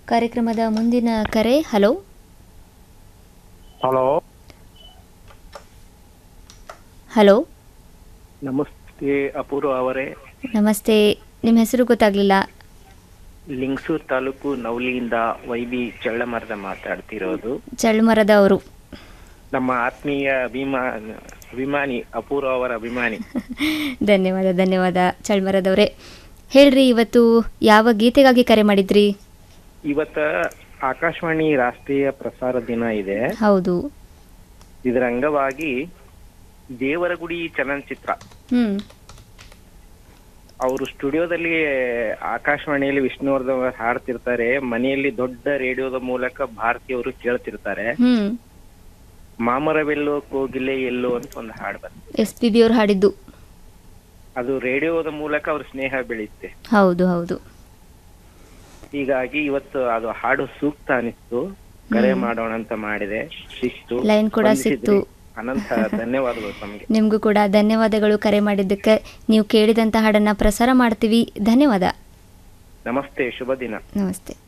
ಕಾರ್ಯಕ್ರಮದ ಮುಂದಿನ ಕರೆ ಹಲೋ ಹಲೋ ಹಲೋ ನಮಸ್ತೆ ಅಪೂರ್ವ ಅವರೇ ನಮಸ್ತೆ ನಿಮ್ಮ ಹೆಸರು ಗೊತ್ತಾಗ್ಲಿಲ್ಲ ಲಿಂಗಸೂರ್ ತಾಲೂಕು ನವಲಿಯಿಂದ ವೈ ಬಿ ಚಳ್ಳಮರದ ಮಾತಾಡ್ತಿರೋದು ಚಳ್ಮರದ ಅವರು ನಮ್ಮ ಆತ್ಮೀಯ ಅಭಿಮಾ ಅಭಿಮಾನಿ ಅಪೂರ್ವ ಅವರ ಅಭಿಮಾನಿ ಧನ್ಯವಾದ ಧನ್ಯವಾದ ಚಳ್ಮರದವರೇ ಹೇಳ್ರಿ ಇವತ್ತು ಯಾವ ಗೀತೆಗಾಗಿ ಕರೆ ಮಾಡಿದ್ರಿ ಇವತ್ತ ಆಕಾಶವಾಣಿ ರಾಷ್ಟ್ರೀಯ ಪ್ರಸಾರ ದಿನ ಇದೆ ಹೌದು ಇದರ ಅಂಗವಾಗಿ ದೇವರಗುಡಿ ಚಲನಚಿತ್ರ ಹ್ಮ್ ಅವರು ಸ್ಟುಡಿಯೋದಲ್ಲಿ ಆಕಾಶವಾಣಿಯಲ್ಲಿ ವಿಷ್ಣುವರ್ಧನ್ ಅವರು ಹಾಡ್ತಿರ್ತಾರೆ ಮನೆಯಲ್ಲಿ ದೊಡ್ಡ ರೇಡಿಯೋದ ಮೂಲಕ ಭಾರತೀಯವರು ಕೇಳ್ತಿರ್ತಾರೆ ಹ್ಮ್ ಮಾಮರವೆಲ್ಲೋ ಕೋಗಿಲೆ ಎಲ್ಲೋ ಅಂತ ಒಂದು ಹಾಡು ಬರ್ತದೆ ಎಸ್ ಪಿ ಬಿ ಅವ್ರು ಹಾಡಿದ್ದು ಅದು ರೇಡಿಯೋದ ಮೂಲಕ ಅವ್ರ ಸ್ನೇಹ ಬೆಳೆಯುತ್ತೆ ಹೌದು ಹೌದು ಹೀಗಾಗಿ ಇವತ್ತು ಅದು ಹಾಡು ಸೂಕ್ತ ಅನಿಸ್ತು ಕರೆ ಮಾಡೋಣ ಅಂತ ಮಾಡಿದೆ ಸಿಕ್ತು ಲೈನ್ ಕೂಡ ಸ್ಪಂದಿಸಿದ್ರಿ. ಸಿಕ್ತು. ಅನಂತ ಧನ್ಯವಾದಗಳು ತಮಗೆ ನಿಮಗೂ ಕೂಡ ಧನ್ಯವಾದಗಳು ಕರೆ ಮಾಡಿದ್ದಕ್ಕೆ ನೀವು ಕೇಳಿದಂಥ ಹಾಡನ್ನು ಪ್ರಸಾರ ಮಾಡ್ತೀವಿ ಧನ್ಯವಾದ ನಮಸ್ತೆ ಶುಭ ದಿನ ನಮಸ್ತೆ